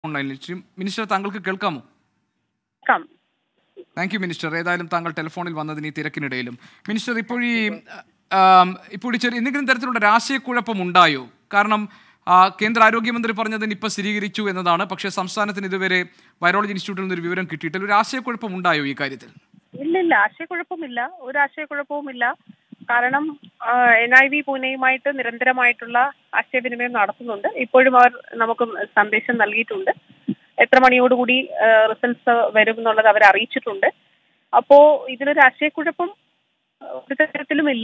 ഓൺലൈനിൽ ശ്രീ മിനിസ്റ്റർ താങ്കൾക്ക് കേൾക്കാമോ കം താങ്ക് യു മിനിസ്റ്റർ ഏതായാലും താങ്കൾ ടെലിഫോണിൽ വന്നതിന് ഈ തിരക്കിനിടയിലും മിനിസ്റ്റർ ഇപ്പോൾ ഈ ആം, ഇപ്പോൾ ഈ ചെറിയ എന്തെങ്കിലും തരത്തിലുള്ള രാഷ്ട്രീയക്കുഴപ്പം ഉണ്ടായോ കാരണം ആ, കേന്ദ്ര ആരോഗ്യമന്ത്രി പറഞ്ഞത് നിപ്പ സ്ഥിരീകരിച്ചു എന്നതാണ് പക്ഷേ സംസ്ഥാനത്തിന് ഇതുവരെ വൈറോളജി ഇൻസ്റ്റിറ്റ്യൂട്ടിൽ നിന്ന് ഒരു വിവരം കിട്ടിയിട്ടില്ല ഒരു രാഷ്ട്രീയക്കുഴപ്പം ഉണ്ടായോ ഈ കാര്യത്തിൽ ഇല്ല ഇല്ല ആശയക്കുഴപ്പമില്ല ഒരു ആശയക്കുഴപ്പവുമില്ല കാരണം എൻ ഐ വി പൂനെയുമായിട്ട് നിരന്തരമായിട്ടുള്ള ആശയവിനിമയം നടത്തുന്നുണ്ട് ഇപ്പോഴും അവർ നമുക്ക് സന്ദേശം നൽകിയിട്ടുണ്ട് എത്ര മണിയോടുകൂടി റിസൾട്ട്സ് വരും എന്നുള്ളത് അവർ അറിയിച്ചിട്ടുണ്ട് അപ്പോ ഇതിനൊരു ആശയക്കുഴപ്പം ആ, ഒരു തരത്തിലുമില്ല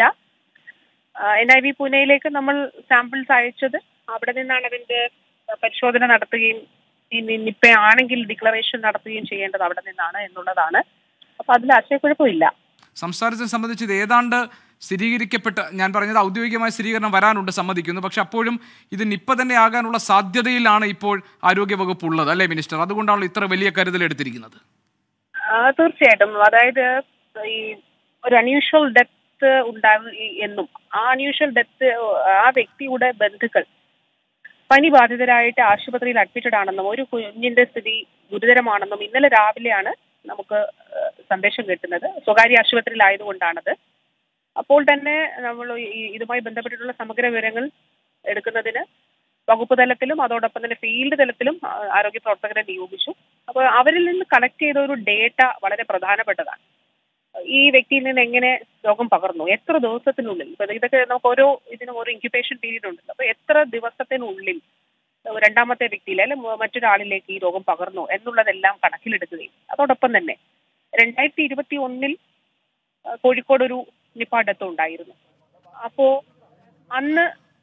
എൻ ഐ വി പൂനെയിലേക്ക് നമ്മൾ സാമ്പിൾസ് അയച്ചത് അവിടെ നിന്നാണ് അതിന്റെ പരിശോധന നടത്തുകയും ഇനി നിപ്പയാണെങ്കിൽ ഡിക്ലറേഷൻ നടത്തുകയും ചെയ്യേണ്ടത് അവിടെ നിന്നാണ് എന്നുള്ളതാണ് അപ്പൊ അതിൽ ആശയക്കുഴപ്പമില്ല സംസ്ഥാനത്തെ സംബന്ധിച്ച് ഇത് ഏതാണ്ട് സ്ഥിരീകരിക്കപ്പെട്ട ഞാൻ പറഞ്ഞത് ഔദ്യോഗികമായ സ്ഥിരീകരണം വരാനുണ്ട് സമ്മതിക്കുന്നു പക്ഷെ അപ്പോഴും ഇത് നിപ്പ തന്നെ ആകാനുള്ള സാധ്യതയിലാണ് ഇപ്പോൾ ആരോഗ്യവകുപ്പ് ഉള്ളത് അല്ലേ മിനിസ്റ്റർ അതുകൊണ്ടാണല്ലോ ഇത്ര വലിയ കരുതൽ എടുത്തിരിക്കുന്നത് ആ, തീർച്ചയായിട്ടും അതായത് ഈ ഒരു അൺയൂഷ്വൽ ഡെത്ത് ഉണ്ടാകും ഈ- എന്നും ആ അൺയൂഷ്വൽ ഡെത്ത് ആ വ്യക്തിയുടെ ബന്ധുക്കൾ പനി ബാധിതരായിട്ട് ആശുപത്രിയിൽ അഡ്മിറ്റഡ് ആണെന്നും ഒരു കുഞ്ഞിന്റെ സ്ഥിതി ഗുരുതരമാണെന്നും ഇന്നലെ രാവിലെയാണ് നമുക്ക് ആ, സന്ദേശം കിട്ടുന്നത് സ്വകാര്യ ആശുപത്രിയിലായതുകൊണ്ടാണത് അപ്പോൾ തന്നെ നമ്മൾ ഈ- ഇതുമായി ബന്ധപ്പെട്ടിട്ടുള്ള സമഗ്ര വിവരങ്ങൾ എടുക്കുന്നതിന് വകുപ്പ് തലത്തിലും അതോടൊപ്പം തന്നെ ഫീൽഡ് തലത്തിലും ആ, ആരോഗ്യ പ്രവർത്തകരെ നിയോഗിച്ചു അപ്പോൾ അവരിൽ നിന്ന് കളക്ട് ചെയ്ത ഒരു ഡേറ്റ വളരെ പ്രധാനപ്പെട്ടതാണ് ഈ വ്യക്തിയിൽ നിന്ന് എങ്ങനെ രോഗം പകർന്നു എത്ര ദിവസത്തിനുള്ളിൽ ഇപ്പൊ ഇതൊക്കെ നമുക്ക് ഓരോ ഇതിനും ഓരോ ഇൻക്യുബേഷൻ പീരീഡ് ഉണ്ടല്ലോ അപ്പൊ എത്ര ദിവസത്തിനുള്ളിൽ രണ്ടാമത്തെ വ്യക്തിയിൽ അല്ലെ മറ്റൊരാളിലേക്ക് ഈ രോഗം പകർന്നു എന്നുള്ളതെല്ലാം കണക്കിലെടുക്കുകയും അതോടൊപ്പം തന്നെ രണ്ടായിരത്തി ഇരുപത്തി ഒന്നിൽ കോഴിക്കോട് ഒരു നിപ്പ ഡെത്ത് ഉണ്ടായിരുന്നു അപ്പോ അന്ന്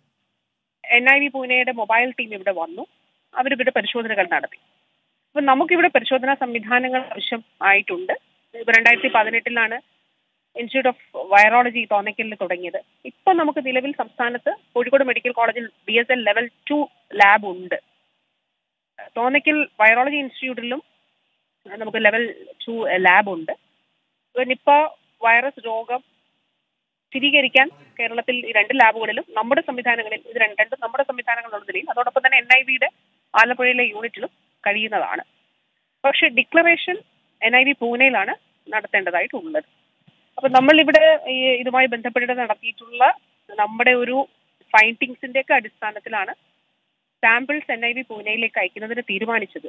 എൻ ഐ വി പൂനെയുടെ മൊബൈൽ ടീം ഇവിടെ വന്നു അവരിവിടെ പരിശോധനകൾ നടത്തി അപ്പൊ നമുക്കിവിടെ പരിശോധനാ സംവിധാനങ്ങൾ ആവശ്യം ആയിട്ടുണ്ട് ഇപ്പൊ രണ്ടായിരത്തി പതിനെട്ടിലാണ് ഇൻസ്റ്റിറ്റ്യൂട്ട് ഓഫ് വൈറോളജി തോന്നയ്ക്കലിൽ തുടങ്ങിയത് ഇപ്പൊ നമുക്ക് നിലവിൽ സംസ്ഥാനത്ത് കോഴിക്കോട് മെഡിക്കൽ കോളേജിൽ B S L level two lab ഉണ്ട് തോന്നയ്ക്കൽ വൈറോളജി ഇൻസ്റ്റിറ്റ്യൂട്ടിലും നമുക്ക് ലെവൽ ടു ലാബ് ഉണ്ട് ഇപ്പൊ നിപ്പ വൈറസ് രോഗം സ്ഥിരീകരിക്കാൻ കേരളത്തിൽ ഈ രണ്ട് ലാബുകളിലും നമ്മുടെ സംവിധാനങ്ങളിൽ ഇത് രണ്ട് രണ്ടും നമ്മുടെ സംവിധാനങ്ങളുള്ള നിലയിൽ അതോടൊപ്പം തന്നെ എൻ ഐ വിയുടെ ആലപ്പുഴയിലെ യൂണിറ്റിലും കഴിയുന്നതാണ് പക്ഷെ ഡിക്ലറേഷൻ എൻ ഐ വി പൂനെയിലാണ് നടത്തേണ്ടതായിട്ടുള്ളത് അപ്പൊ നമ്മൾ ഇവിടെ ഈ ഇതുമായി ബന്ധപ്പെട്ട് നടത്തിയിട്ടുള്ള നമ്മുടെ ഒരു ഫൈൻഡിങ്സിന്റെ ഒക്കെ അടിസ്ഥാനത്തിലാണ് സാമ്പിൾസ് എൻ ഐ വി പൂനെയിലേക്ക് അയക്കുന്നതിന് തീരുമാനിച്ചത്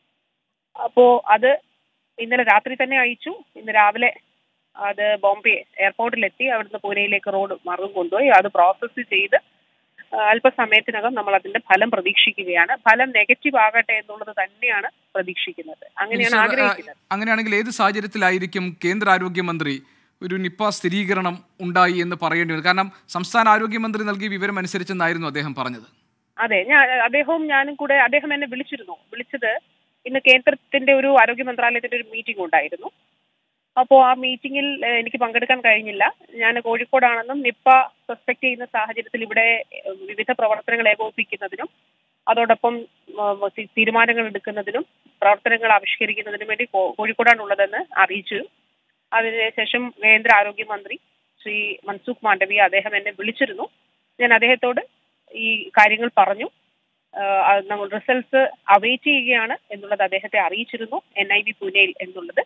അപ്പോ അത് ഇന്നലെ രാത്രി തന്നെ അയച്ചു ഇന്ന് രാവിലെ അത് ബോംബെ എയർപോർട്ടിലെത്തി അവിടുന്ന് പൂനെയിലേക്ക് റോഡ് മാർഗം കൊണ്ടുപോയി അത് പ്രോസസ്സ് ചെയ്ത് ആ, അല്പസമയത്തിനകം നമ്മൾ അതിന്റെ ഫലം പ്രതീക്ഷിക്കുകയാണ് ഫലം നെഗറ്റീവ് ആകട്ടെ എന്നുള്ളത് തന്നെയാണ് പ്രതീക്ഷിക്കുന്നത് അങ്ങനെയാണ് മിനിസ്റ്റർ, ആഗ്രഹിക്കുന്നത് ആ, അങ്ങനെയാണെങ്കിൽ ഏത് സാഹചര്യത്തിലായിരിക്കും കേന്ദ്ര ആരോഗ്യമന്ത്രി ഒരു നിപ്പ സ്ഥിരീകരണം ഉണ്ടായി എന്ന് പറയേണ്ടി വരും കാരണം സംസ്ഥാന ആരോഗ്യമന്ത്രി നൽകിയ വിവരം അനുസരിച്ചെന്നായിരുന്നു അദ്ദേഹം പറഞ്ഞത് അതെ ഞാൻ അദ്ദേഹവും ഞാനും കൂടെ അദ്ദേഹം എന്നെ വിളിച്ചിരുന്നു വിളിച്ചത് ഇന്ന് കേന്ദ്രത്തിന്റെ ഒരു ആരോഗ്യ മന്ത്രാലയത്തിന്റെ ഒരു മീറ്റിംഗ് ഉണ്ടായിരുന്നു അപ്പോൾ ആ മീറ്റിംഗിൽ ഏഹ്, എനിക്ക് പങ്കെടുക്കാൻ കഴിഞ്ഞില്ല ഞാൻ കോഴിക്കോടാണെന്നും നിപ്പ സസ്പെക്ട് ചെയ്യുന്ന സാഹചര്യത്തിൽ ഇവിടെ ഏഹ്, വിവിധ പ്രവർത്തനങ്ങൾ ഏകോപിപ്പിക്കുന്നതിനും അതോടൊപ്പം ഉം, തി- തീരുമാനങ്ങൾ എടുക്കുന്നതിനും പ്രവർത്തനങ്ങൾ ആവിഷ്കരിക്കുന്നതിനും വേണ്ടി കോ- കോഴിക്കോടാണുള്ളതെന്ന് അറിയിച്ചു അതിനുശേഷം കേന്ദ്ര ആരോഗ്യമന്ത്രി ശ്രീ മൻസുഖ് മാണ്ഡവ്യ അദ്ദേഹം എന്നെ വിളിച്ചിരുന്നു ഞാൻ അദ്ദേഹത്തോട് ഈ കാര്യങ്ങൾ പറഞ്ഞു ആഹ് അത് നമ്മൾ റിസൾട്ട്സ് അവൈറ്റ് ചെയ്യുകയാണ് എന്നുള്ളത് അദ്ദേഹത്തെ അറിയിച്ചിരുന്നു എൻ ഐ വി പൂനെയിൽ എന്നുള്ളത്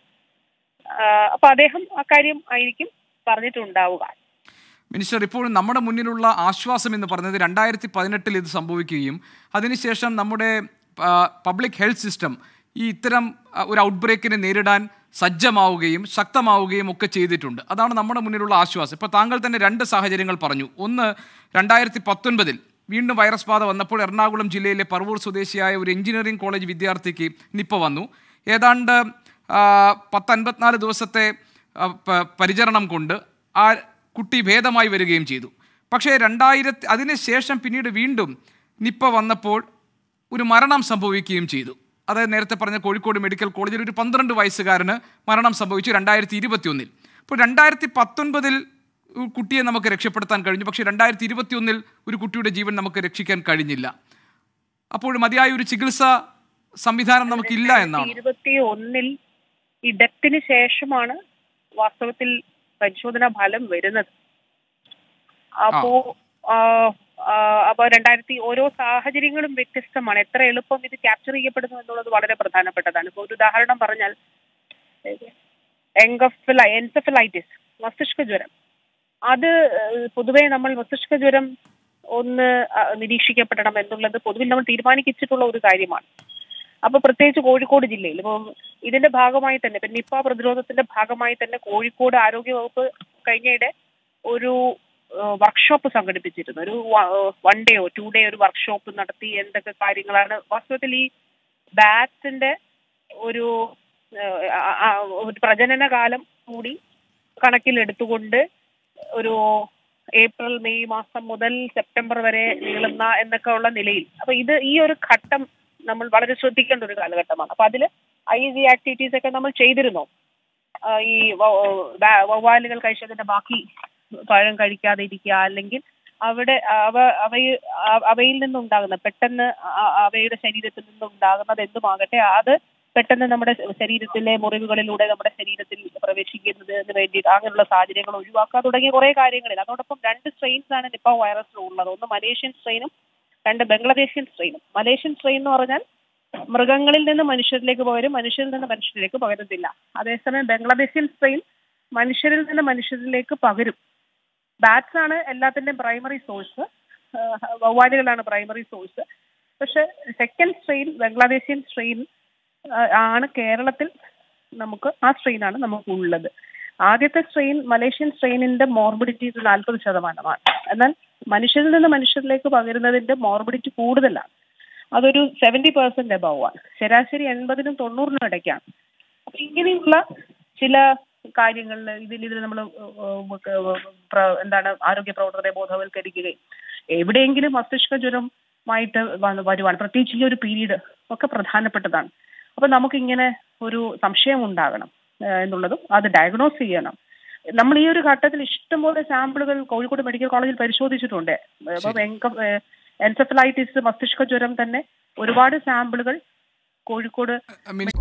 ആഹ് അപ്പൊ അദ്ദേഹം അക്കാര്യം ആയിരിക്കും പറഞ്ഞിട്ടുണ്ടാവുക മിനിസ്റ്റർ ഇപ്പോൾ നമ്മുടെ മുന്നിലുള്ള ആശ്വാസം എന്ന് പറഞ്ഞത് രണ്ടായിരത്തി പതിനെട്ടിൽ ഇത് സംഭവിക്കുകയും അതിനുശേഷം നമ്മുടെ പബ്ലിക് ഹെൽത്ത് സിസ്റ്റം ഈ ഇത്തരം ആ, ഒരു ഔട്ട്ബ്രേക്കിനെ നേരിടാൻ സജ്ജമാവുകയും ശക്തമാവുകയും ഒക്കെ ചെയ്തിട്ടുണ്ട് അതാണ് നമ്മുടെ മുന്നിലുള്ള ആശ്വാസം ഇപ്പോൾ താങ്കൾ തന്നെ രണ്ട് സാഹചര്യങ്ങൾ പറഞ്ഞു ഒന്ന് രണ്ടായിരത്തി പത്തൊൻപതിൽ വീണ്ടും വൈറസ് ബാധ വന്നപ്പോൾ എറണാകുളം ജില്ലയിലെ പറവൂർ സ്വദേശിയായ ഒരു എഞ്ചിനീയറിംഗ് കോളേജ് വിദ്യാർത്ഥിക്ക് നിപ്പ വന്നു ഏതാണ്ട് ആ, പത്തൻപത്തിനാല് ദിവസത്തെ ആ, പ- പരിചരണം കൊണ്ട് ആ കുട്ടി ഭേദമായി വരികയും ചെയ്തു പക്ഷേ രണ്ടായിരത്തി അതിനുശേഷം പിന്നീട് വീണ്ടും നിപ്പ വന്നപ്പോൾ ഒരു മരണം സംഭവിക്കുകയും ചെയ്തു അതായത് നേരത്തെ പറഞ്ഞ കോഴിക്കോട് മെഡിക്കൽ കോളേജിൽ ഒരു പന്ത്രണ്ട് വയസ്സുകാരന് മരണം സംഭവിച്ചു രണ്ടായിരത്തി ഇരുപത്തി ഒന്നിൽ ഇപ്പോൾ രണ്ടായിരത്തി പത്തൊൻപതിൽ ഒരു കുട്ടിയെ നമുക്ക് രക്ഷപ്പെടുത്താൻ കഴിഞ്ഞു പക്ഷേ രണ്ടായിരത്തി ഇരുപത്തി ഒന്നിൽ ഒരു കുട്ടിയുടെ ജീവൻ നമുക്ക് രക്ഷിക്കാൻ കഴിഞ്ഞില്ല അപ്പോൾ മതിയായ ഒരു ചികിത്സ സംവിധാനം നമുക്കില്ല എന്നാണ് ഇരുപത്തി ഒന്നിൽ ഈ ഡെത്തിന് ശേഷമാണ് വാസ്തവത്തിൽ പരിശോധനാ ഫലം വരുന്നത് അപ്പോ ആ, അപ്പോൾ രണ്ടായിരത്തി ഓരോ സാഹചര്യങ്ങളും വ്യത്യസ്തമാണ് എത്ര എളുപ്പം ഇത് ക്യാപ്ചർ ചെയ്യപ്പെടുന്നു എന്നുള്ളത് വളരെ പ്രധാനപ്പെട്ടതാണ് ഇപ്പോൾ ഒരു ഉദാഹരണം പറഞ്ഞാൽ എൻകഫില എൻസെഫലൈറ്റിസ് മസ്തിഷ്ക ജ്വരം അത് ഏഹ്, പൊതുവെ നമ്മൾ മസ്തിഷ്ക ജ്വരം ഒന്ന് ആ, നിരീക്ഷിക്കപ്പെടണം എന്നുള്ളത് പൊതുവിൽ നമ്മൾ തീരുമാനിച്ചിട്ടുള്ള ഒരു കാര്യമാണ് അപ്പൊ പ്രത്യേകിച്ച് കോഴിക്കോട് ജില്ലയിൽ ഇപ്പം ഇതിന്റെ ഭാഗമായി തന്നെ ഇപ്പൊ നിപ്പ പ്രതിരോധത്തിന്റെ ഭാഗമായി തന്നെ കോഴിക്കോട് ആരോഗ്യ വകുപ്പ് കഴിഞ്ഞയിടെ ഒരു വർക്ക്ഷോപ്പ് സംഘടിപ്പിച്ചിരുന്നു ഒരു വൺ ഡേയോ ടു ഡേ ഒരു വർക്ക്ഷോപ്പ് നടത്തി എന്തൊക്കെ കാര്യങ്ങളാണ് വാസ്തവത്തിൽ ഈ ബാറ്റ്സിന്റെ ഒരു ഏഹ്, ആ- ആ- ഒരു പ്രജനന കാലം കൂടി കണക്കിലെടുത്തുകൊണ്ട് ഒരു ഏപ്രിൽ മെയ് മാസം മുതൽ സെപ്റ്റംബർ വരെ നീളുന്ന എന്നൊക്കെ ഉള്ള നിലയിൽ അപ്പൊ ഇത് ഈ ഒരു ഘട്ടം നമ്മൾ വളരെ ശ്രദ്ധിക്കേണ്ട ഒരു കാലഘട്ടമാണ് അപ്പൊ അതിൽ ഐ ജി ആക്ടിവിറ്റീസ് ഒക്കെ നമ്മൾ ചെയ്തിരുന്നു ആ, ഈ വ- വ- വവ്വാലുകൾ കഴിച്ചതിന്റെ ബാക്കി പഴം കഴിക്കാതെ ഇരിക്കുക അല്ലെങ്കിൽ അവിടെ അവ അവയ അവ- അവയിൽ നിന്നുണ്ടാകുന്ന പെട്ടെന്ന് അ- അവയുടെ ശരീരത്തിൽ നിന്നുണ്ടാകുന്നത് എന്തുമാകട്ടെ അത് പെട്ടെന്ന് നമ്മുടെ ശരീരത്തിലെ മുറിവുകളിലൂടെ നമ്മുടെ ശരീരത്തിൽ പ്രവേശിക്കുന്നതിന് വേണ്ടിയിട്ട് അങ്ങനെയുള്ള സാഹചര്യങ്ങൾ ഒഴിവാക്കുക തുടങ്ങിയ കുറെ കാര്യങ്ങളിൽ അതോടൊപ്പം രണ്ട് സ്ട്രെയിൻസ് ആണ് നിപ്പ വൈറസ് ഉള്ളത് ഒന്ന് മലേഷ്യൻ സ്ട്രെയിനും രണ്ട് ബംഗ്ലാദേശിയൻ സ്ട്രെയിനും മലേഷ്യൻ സ്ട്രെയിൻ എന്ന് പറഞ്ഞാൽ മൃഗങ്ങളിൽ നിന്ന് മനുഷ്യരിലേക്ക് പകരും മനുഷ്യരിൽ നിന്ന് മനുഷ്യരിലേക്ക് പകരുന്നില്ല അതേസമയം ബംഗ്ലാദേശിയൻ സ്ട്രെയിൻ മനുഷ്യരിൽ നിന്ന് മനുഷ്യരിലേക്ക് പകരും ബാറ്റ്സ് ആണ് എല്ലാത്തിന്റെയും പ്രൈമറി സോഴ്സ് വവ്വാലുകളാണ് പ്രൈമറി സോഴ്സ് പക്ഷെ സെക്കൻഡ് സ്ട്രെയിൻ ബംഗ്ലാദേശിയൻ സ്ട്രെയിൻ ആണ് കേരളത്തിൽ നമുക്ക് ആ സ്ട്രെയിനാണ് നമുക്ക് ഉള്ളത് ആദ്യത്തെ സ്ട്രെയിൻ മലേഷ്യൻ സ്ട്രെയിനിന്റെ മോർബിഡിറ്റി നാൽപ്പത് ശതമാനമാണ് എന്നാൽ മനുഷ്യരിൽ നിന്ന് മനുഷ്യരിലേക്ക് പകരുന്നതിന്റെ മോർബിഡിറ്റി കൂടുതലാണ് അതൊരു സെവന്റി പെർസെന്റ് അബവ് ആണ് ശരാശരി എൺപതിനും തൊണ്ണൂറിനും ഇടയ്ക്കാണ് അപ്പൊ ഇങ്ങനെയുള്ള ചില കാര്യങ്ങളിൽ ഇതിൽ ഇതിൽ നമ്മൾ എന്താണ് ആരോഗ്യ പ്രവർത്തകരെ ബോധവൽക്കരിക്കുകയും എവിടെയെങ്കിലും മസ്തിഷ്ക ജ്വരമായിട്ട് വന്ന് വരുവാണ് പ്രത്യേകിച്ച് ഈ ഒരു പീരീഡ് ഒക്കെ പ്രധാനപ്പെട്ടതാണ് അപ്പൊ നമുക്കിങ്ങനെ ഒരു സംശയം ഉണ്ടാകണം ഏഹ് എന്നുള്ളതും അത് ഡയഗ്നോസ് ചെയ്യണം നമ്മൾ ഈ ഒരു ഘട്ടത്തിൽ ഇഷ്ടംപോലെ സാമ്പിളുകൾ കോഴിക്കോട് മെഡിക്കൽ കോളേജിൽ പരിശോധിച്ചിട്ടുണ്ട് അപ്പം എൻസെഫലൈറ്റിസ് മസ്തിഷ്ക ജ്വരം തന്നെ ഒരുപാട് സാമ്പിളുകൾ കോഴിക്കോട് മിനി